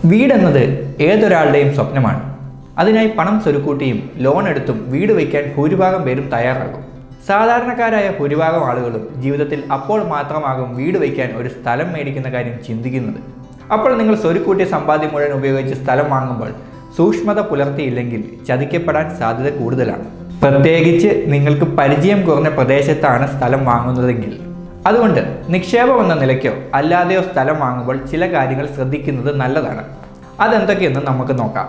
വീടെന്നത് ഏതൊരാളുടെയും സ്വപ്നമാണ് അതിനായി പണം സ്വരുക്കൂട്ടിയും ലോൺ എടുത്തും വീട് വയ്ക്കാൻ ഭൂരിഭാഗം പേരും തയ്യാറാകും സാധാരണക്കാരായ ഭൂരിഭാഗം ആളുകളും ജീവിതത്തിൽ അപ്പോൾ മാത്രമാകും വീട് വയ്ക്കാൻ ഒരു സ്ഥലം മേടിക്കുന്ന കാര്യം ചിന്തിക്കുന്നത് അപ്പോൾ നിങ്ങൾ സ്വരുക്കൂട്ടിയ സമ്പാദ്യം മുഴുവൻ ഉപയോഗിച്ച് സ്ഥലം വാങ്ങുമ്പോൾ സൂക്ഷ്മത പുലർത്തിയില്ലെങ്കിൽ ചതിക്കപ്പെടാൻ സാധ്യത കൂടുതലാണ് പ്രത്യേകിച്ച് നിങ്ങൾക്ക് പരിചയം കുറഞ്ഞ പ്രദേശത്താണ് സ്ഥലം വാങ്ങുന്നതെങ്കിൽ അതുകൊണ്ട് നിക്ഷേപം എന്ന നിലയ്ക്കോ അല്ലാതെയോ സ്ഥലം വാങ്ങുമ്പോൾ ചില കാര്യങ്ങൾ ശ്രദ്ധിക്കുന്നത് നല്ലതാണ് അതെന്തൊക്കെയെന്ന് നമുക്ക് നോക്കാം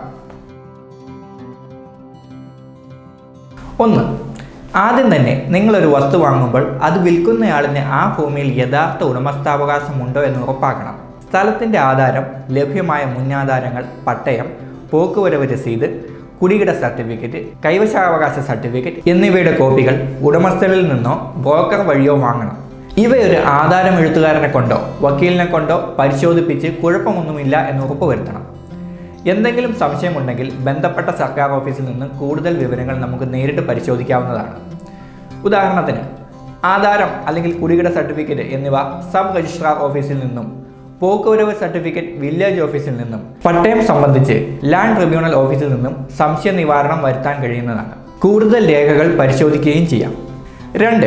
ഒന്ന് ആദ്യം തന്നെ നിങ്ങളൊരു വസ്തു വാങ്ങുമ്പോൾ അത് വിൽക്കുന്നയാളിന് ആ ഭൂമിയിൽ യഥാർത്ഥ ഉടമസ്ഥാവകാശമുണ്ടോ എന്ന് ഉറപ്പാക്കണം സ്ഥലത്തിൻ്റെ ആധാരം ലഭ്യമായ മുന്നാധാരങ്ങൾ പട്ടയം പോക്കുവരവ് രസീത് കുടികിട സർട്ടിഫിക്കറ്റ് കൈവശാവകാശ സർട്ടിഫിക്കറ്റ് എന്നിവയുടെ കോപ്പികൾ ഉടമസ്ഥനിൽ നിന്നോ ബ്രോക്കർ വഴിയോ വാങ്ങണം ഇവയൊരു ആധാരം എഴുത്തുകാരനെ കൊണ്ടോ വക്കീലിനെ കൊണ്ടോ പരിശോധിപ്പിച്ച് കുഴപ്പമൊന്നുമില്ല എന്ന് ഉറപ്പുവരുത്തണം എന്തെങ്കിലും സംശയമുണ്ടെങ്കിൽ ബന്ധപ്പെട്ട സർക്കാർ ഓഫീസിൽ നിന്ന് കൂടുതൽ വിവരങ്ങൾ നമുക്ക് നേരിട്ട് പരിശോധിക്കാവുന്നതാണ് ഉദാഹരണത്തിന് ആധാരം അല്ലെങ്കിൽ കുടികിട സർട്ടിഫിക്കറ്റ് എന്നിവ സബ് രജിസ്ട്രാർ ഓഫീസിൽ നിന്നും പോക്കുവരവ് സർട്ടിഫിക്കറ്റ് വില്ലേജ് ഓഫീസിൽ നിന്നും പട്ടയം സംബന്ധിച്ച് ലാൻഡ് ട്രിബ്യൂണൽ ഓഫീസിൽ നിന്നും സംശയ നിവാരണം വരുത്താൻ കഴിയുന്നതാണ് കൂടുതൽ രേഖകൾ പരിശോധിക്കുകയും ചെയ്യാം രണ്ട്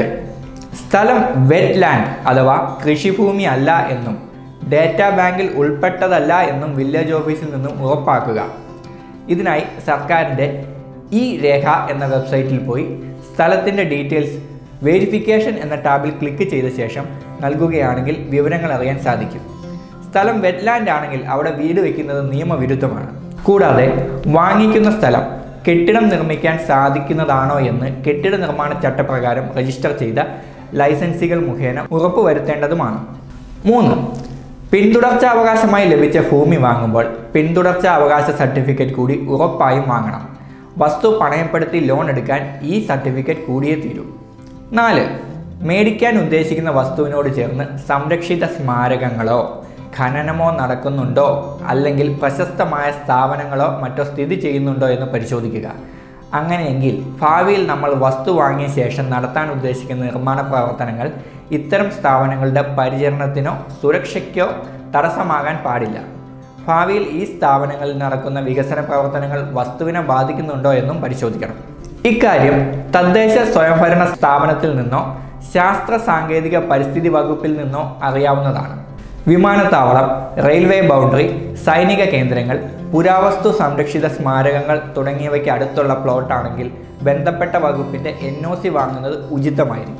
സ്ഥലം വെറ്റ് ലാൻഡ് അഥവാ കൃഷിഭൂമി അല്ല എന്നും ഡേറ്റാ ബാങ്കിൽ ഉൾപ്പെട്ടതല്ല എന്നും വില്ലേജ് ഓഫീസിൽ നിന്നും ഉറപ്പാക്കുക ഇതിനായി സർക്കാരിൻ്റെ ഈ രേഖ എന്ന വെബ്സൈറ്റിൽ പോയി സ്ഥലത്തിൻ്റെ ഡീറ്റെയിൽസ് വെരിഫിക്കേഷൻ എന്ന ടാബിൽ ക്ലിക്ക് ചെയ്ത ശേഷം നൽകുകയാണെങ്കിൽ വിവരങ്ങൾ അറിയാൻ സാധിക്കും സ്ഥലം വെറ്റ്ലാൻഡ് ആണെങ്കിൽ അവിടെ വീട് വയ്ക്കുന്നത് നിയമവിരുദ്ധമാണ് കൂടാതെ വാങ്ങിക്കുന്ന സ്ഥലം കെട്ടിടം നിർമ്മിക്കാൻ സാധിക്കുന്നതാണോ എന്ന് കെട്ടിട നിർമ്മാണ ചട്ടപ്രകാരം രജിസ്റ്റർ ചെയ്ത ലൈസൻസികൾ മുഖേന ഉറപ്പുവരുത്തേണ്ടതുമാണ് മൂന്ന് പിന്തുടർച്ചാ അവകാശമായി ലഭിച്ച ഭൂമി വാങ്ങുമ്പോൾ പിന്തുടർച്ചാ അവകാശ സർട്ടിഫിക്കറ്റ് കൂടി ഉറപ്പായും വാങ്ങണം വസ്തു പണയപ്പെടുത്തി ലോൺ എടുക്കാൻ ഈ സർട്ടിഫിക്കറ്റ് കൂടിയേ തീരൂ നാല് മേടിക്കാൻ ഉദ്ദേശിക്കുന്ന വസ്തുവിനോട് ചേർന്ന് സംരക്ഷിത സ്മാരകങ്ങളോ ഖനനമോ നടക്കുന്നുണ്ടോ അല്ലെങ്കിൽ പ്രശസ്തമായ സ്ഥാപനങ്ങളോ മറ്റോ സ്ഥിതി ചെയ്യുന്നുണ്ടോ എന്ന് പരിശോധിക്കുക അങ്ങനെയെങ്കിൽ ഭാവിയിൽ നമ്മൾ വസ്തു വാങ്ങിയ ശേഷം നടത്താൻ ഉദ്ദേശിക്കുന്ന നിർമ്മാണ പ്രവർത്തനങ്ങൾ ഇത്തരം സ്ഥാപനങ്ങളുടെ പരിചരണത്തിനോ സുരക്ഷയ്ക്കോ തടസ്സമാകാൻ പാടില്ല ഭാവിയിൽ ഈ സ്ഥാപനങ്ങളിൽ നടക്കുന്ന വികസന പ്രവർത്തനങ്ങൾ വസ്തുവിനെ ബാധിക്കുന്നുണ്ടോ എന്നും പരിശോധിക്കണം ഇക്കാര്യം തദ്ദേശ സ്വയംഭരണ സ്ഥാപനത്തിൽ നിന്നോ ശാസ്ത്ര സാങ്കേതിക പരിസ്ഥിതി വകുപ്പിൽ നിന്നോ അറിയാവുന്നതാണ് വിമാനത്താവളം റെയിൽവേ ബൗണ്ടറി സൈനിക കേന്ദ്രങ്ങൾ പുരാവസ്തു സംരക്ഷിത സ്മാരകങ്ങൾ തുടങ്ങിയവയ്ക്ക് അടുത്തുള്ള പ്ലോട്ടാണെങ്കിൽ ബന്ധപ്പെട്ട വകുപ്പിൻ്റെ എൻ ഒ സി വാങ്ങുന്നത് ഉചിതമായിരിക്കും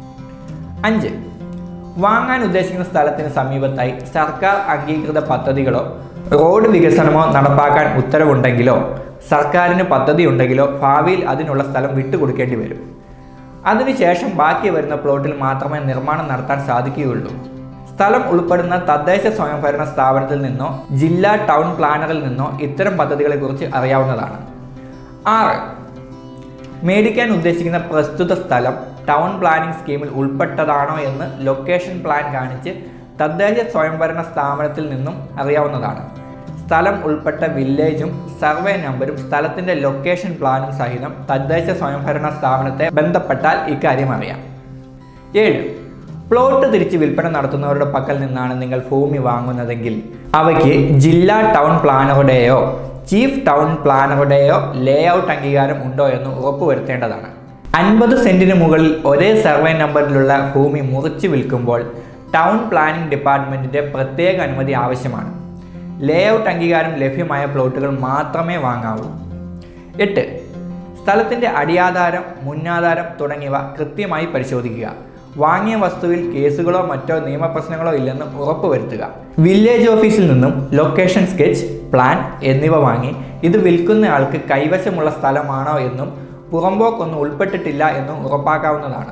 അഞ്ച് വാങ്ങാൻ ഉദ്ദേശിക്കുന്ന സ്ഥലത്തിന് സമീപത്തായി സർക്കാർ അംഗീകൃത പദ്ധതികളോ റോഡ് വികസനമോ നടപ്പാക്കാൻ ഉത്തരവുണ്ടെങ്കിലോ സർക്കാരിന് പദ്ധതി ഉണ്ടെങ്കിലോ ഭാവിയിൽ അതിനുള്ള സ്ഥലം വിട്ടുകൊടുക്കേണ്ടി വരും അതിനുശേഷം ബാക്കി വരുന്ന പ്ലോട്ടിൽ മാത്രമേ നിർമ്മാണം നടത്താൻ സാധിക്കുകയുള്ളൂ സ്ഥലം ഉൾപ്പെടുന്ന തദ്ദേശ സ്വയംഭരണ സ്ഥാപനത്തിൽ നിന്നോ ജില്ലാ ടൗൺ പ്ലാനറിൽ നിന്നോ ഇത്തരം പദ്ധതികളെക്കുറിച്ച് അറിയാവുന്നതാണ് ആറ് മേടിക്കാൻ ഉദ്ദേശിക്കുന്ന പ്രസ്തുത സ്ഥലം ടൗൺ പ്ലാനിംഗ് സ്കീമിൽ ഉൾപ്പെട്ടതാണോ എന്ന് ലൊക്കേഷൻ പ്ലാൻ കാണിച്ച് തദ്ദേശ സ്വയംഭരണ സ്ഥാപനത്തിൽ നിന്നും അറിയാവുന്നതാണ് സ്ഥലം ഉൾപ്പെട്ട വില്ലേജും സർവേ നമ്പരും സ്ഥലത്തിൻ്റെ ലൊക്കേഷൻ പ്ലാനും സഹിതം തദ്ദേശ സ്വയംഭരണ സ്ഥാപനത്തെ ബന്ധപ്പെട്ടാൽ ഇക്കാര്യം അറിയാം ഏഴ് പ്ലോട്ട് തിരിച്ച് വിൽപ്പന നടത്തുന്നവരുടെ പക്കൽ നിന്നാണ് നിങ്ങൾ ഭൂമി വാങ്ങുന്നതെങ്കിൽ അവയ്ക്ക് ജില്ലാ ടൗൺ പ്ലാനറുടെയോ ചീഫ് ടൗൺ പ്ലാനറുടെയോ ലേ ഔട്ട് അംഗീകാരം ഉണ്ടോ എന്ന് ഉറപ്പുവരുത്തേണ്ടതാണ് അൻപത് സെന്റിന് മുകളിൽ ഒരേ സർവേ നമ്പറിലുള്ള ഭൂമി മുറിച്ച് വിൽക്കുമ്പോൾ ടൗൺ പ്ലാനിംഗ് ഡിപ്പാർട്ട്മെന്റിന്റെ പ്രത്യേക അനുമതി ആവശ്യമാണ് ലേ ഔട്ട് അംഗീകാരം ലഭ്യമായ പ്ലോട്ടുകൾ മാത്രമേ വാങ്ങാവൂ എട്ട് സ്ഥലത്തിൻ്റെ അടിയാധാരം മുന്നാധാരം തുടങ്ങിയവ കൃത്യമായി പരിശോധിക്കുക വാങ്ങിയ വസ്തുവിൽ കേസുകളോ മറ്റോ നിയമപ്രശ്നങ്ങളോ ഇല്ലെന്ന് ഉറപ്പുവരുത്തുക വില്ലേജ് ഓഫീസിൽ നിന്നും ലൊക്കേഷൻ സ്കെച്ച് പ്ലാൻ എന്നിവ വാങ്ങി ഇത് വിൽക്കുന്നയാൾക്ക് കൈവശമുള്ള സ്ഥലമാണോ എന്നും പുറമ്പോക്കൊന്നും ഉൾപ്പെട്ടിട്ടില്ല എന്നും ഉറപ്പാക്കാവുന്നതാണ്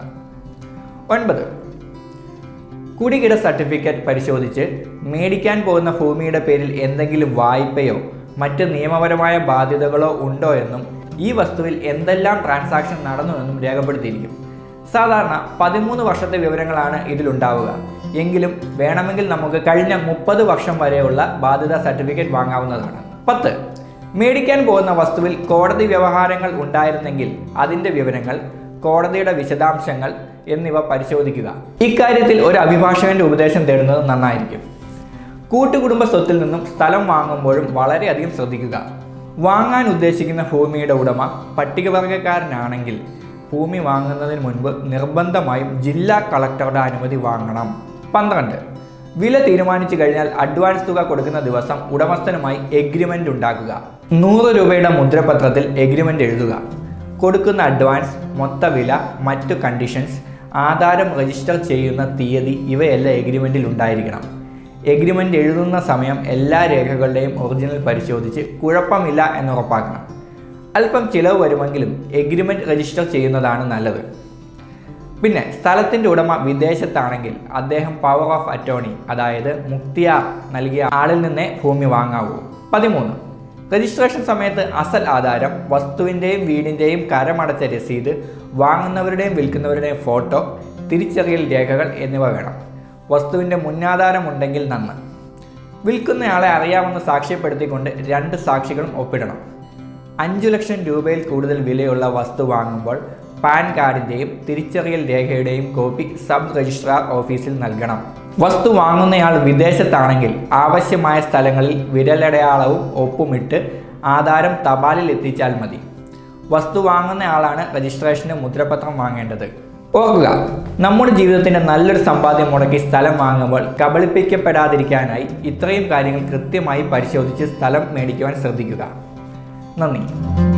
ഒൻപത് കുടികിട സർട്ടിഫിക്കറ്റ് പരിശോധിച്ച് മേടിക്കാൻ പോകുന്ന ഭൂമിയുടെ പേരിൽ എന്തെങ്കിലും വായ്പയോ മറ്റ് നിയമപരമായ ബാധ്യതകളോ ഉണ്ടോ എന്നും ഈ വസ്തുവിൽ എന്തെല്ലാം ട്രാൻസാക്ഷൻ നടന്നു എന്നും രേഖപ്പെടുത്തിയിരിക്കും സാധാരണ പതിമൂന്ന് വർഷത്തെ വിവരങ്ങളാണ് ഇതിലുണ്ടാവുക എങ്കിലും വേണമെങ്കിൽ നമുക്ക് കഴിഞ്ഞ മുപ്പത് വർഷം വരെയുള്ള ബാധ്യതാ സർട്ടിഫിക്കറ്റ് വാങ്ങാവുന്നതാണ് പത്ത് മേടിക്കാൻ പോകുന്ന വസ്തുവിൽ കോടതി വ്യവഹാരങ്ങൾ ഉണ്ടായിരുന്നെങ്കിൽ അതിൻ്റെ വിവരങ്ങൾ കോടതിയുടെ വിശദാംശങ്ങൾ എന്നിവ പരിശോധിക്കുക ഇക്കാര്യത്തിൽ ഒരു അഭിഭാഷകന്റെ ഉപദേശം തേടുന്നത് നന്നായിരിക്കും കൂട്ടുകുടുംബ സ്വത്തിൽ നിന്നും സ്ഥലം വാങ്ങുമ്പോഴും വളരെയധികം ശ്രദ്ധിക്കുക വാങ്ങാൻ ഉദ്ദേശിക്കുന്ന ഭൂമിയുടെ ഉടമ പട്ടികവർഗക്കാരനാണെങ്കിൽ ഭൂമി വാങ്ങുന്നതിന് മുൻപ് നിർബന്ധമായും ജില്ലാ കളക്ടറുടെ അനുമതി വാങ്ങണം പന്ത്രണ്ട് വില തീരുമാനിച്ചു കഴിഞ്ഞാൽ അഡ്വാൻസ് തുക കൊടുക്കുന്ന ദിവസം ഉടമസ്ഥനുമായി എഗ്രിമെന്റ് ഉണ്ടാക്കുക നൂറ് രൂപയുടെ മുദ്രപത്രത്തിൽ എഗ്രിമെന്റ് എഴുതുക കൊടുക്കുന്ന അഡ്വാൻസ് മൊത്ത വില മറ്റു കണ്ടീഷൻസ് ആധാരം രജിസ്റ്റർ ചെയ്യുന്ന തീയതി ഇവയെല്ലാം എഗ്രിമെന്റിൽ ഉണ്ടായിരിക്കണം എഗ്രിമെന്റ് എഴുതുന്ന സമയം എല്ലാ രേഖകളുടെയും ഒറിജിനൽ പരിശോധിച്ച് കുഴപ്പമില്ല എന്ന് ഉറപ്പാക്കണം അല്പം ചിലവ് വരുമെങ്കിലും എഗ്രിമെന്റ് രജിസ്റ്റർ ചെയ്യുന്നതാണ് നല്ലത് പിന്നെ സ്ഥലത്തിൻ്റെ ഉടമ വിദേശത്താണെങ്കിൽ അദ്ദേഹം പവർ ഓഫ് അറ്റോർണി അതായത് മുക്തിയാർ നൽകിയ ആളിൽ നിന്നേ ഭൂമി വാങ്ങാവൂ പതിമൂന്ന് രജിസ്ട്രേഷൻ സമയത്ത് അസൽ ആധാരം വസ്തുവിൻ്റെയും വീടിൻ്റെയും കരമടച്ച രസീത് വാങ്ങുന്നവരുടെയും വിൽക്കുന്നവരുടെയും ഫോട്ടോ തിരിച്ചറിയൽ രേഖകൾ എന്നിവ വേണം വസ്തുവിൻ്റെ മുന്നാധാരമുണ്ടെങ്കിൽ നന്ന് വിൽക്കുന്നയാളെ അറിയാമെന്ന് സാക്ഷ്യപ്പെടുത്തിക്കൊണ്ട് രണ്ട് സാക്ഷികളും ഒപ്പിടണം അഞ്ചു ലക്ഷം രൂപയിൽ കൂടുതൽ വിലയുള്ള വസ്തു വാങ്ങുമ്പോൾ പാൻ കാർഡിൻ്റെയും തിരിച്ചറിയൽ രേഖയുടെയും കോപ്പി സബ് രജിസ്ട്രാർ ഓഫീസിൽ നൽകണം വസ്തു വാങ്ങുന്നയാൾ വിദേശത്താണെങ്കിൽ ആവശ്യമായ സ്ഥലങ്ങളിൽ വിരലടയാളവും ഒപ്പുമിട്ട് ആധാരം തപാലിൽ എത്തിച്ചാൽ മതി വസ്തു വാങ്ങുന്നയാളാണ് രജിസ്ട്രേഷന് മുദ്രപത്രം വാങ്ങേണ്ടത് ഓർക്കുക നമ്മുടെ ജീവിതത്തിന്റെ നല്ലൊരു സമ്പാദ്യം മുടക്കി സ്ഥലം വാങ്ങുമ്പോൾ കബളിപ്പിക്കപ്പെടാതിരിക്കാനായി ഇത്രയും കാര്യങ്ങൾ കൃത്യമായി പരിശോധിച്ച് സ്ഥലം മേടിക്കുവാൻ ശ്രദ്ധിക്കുക നന്ദി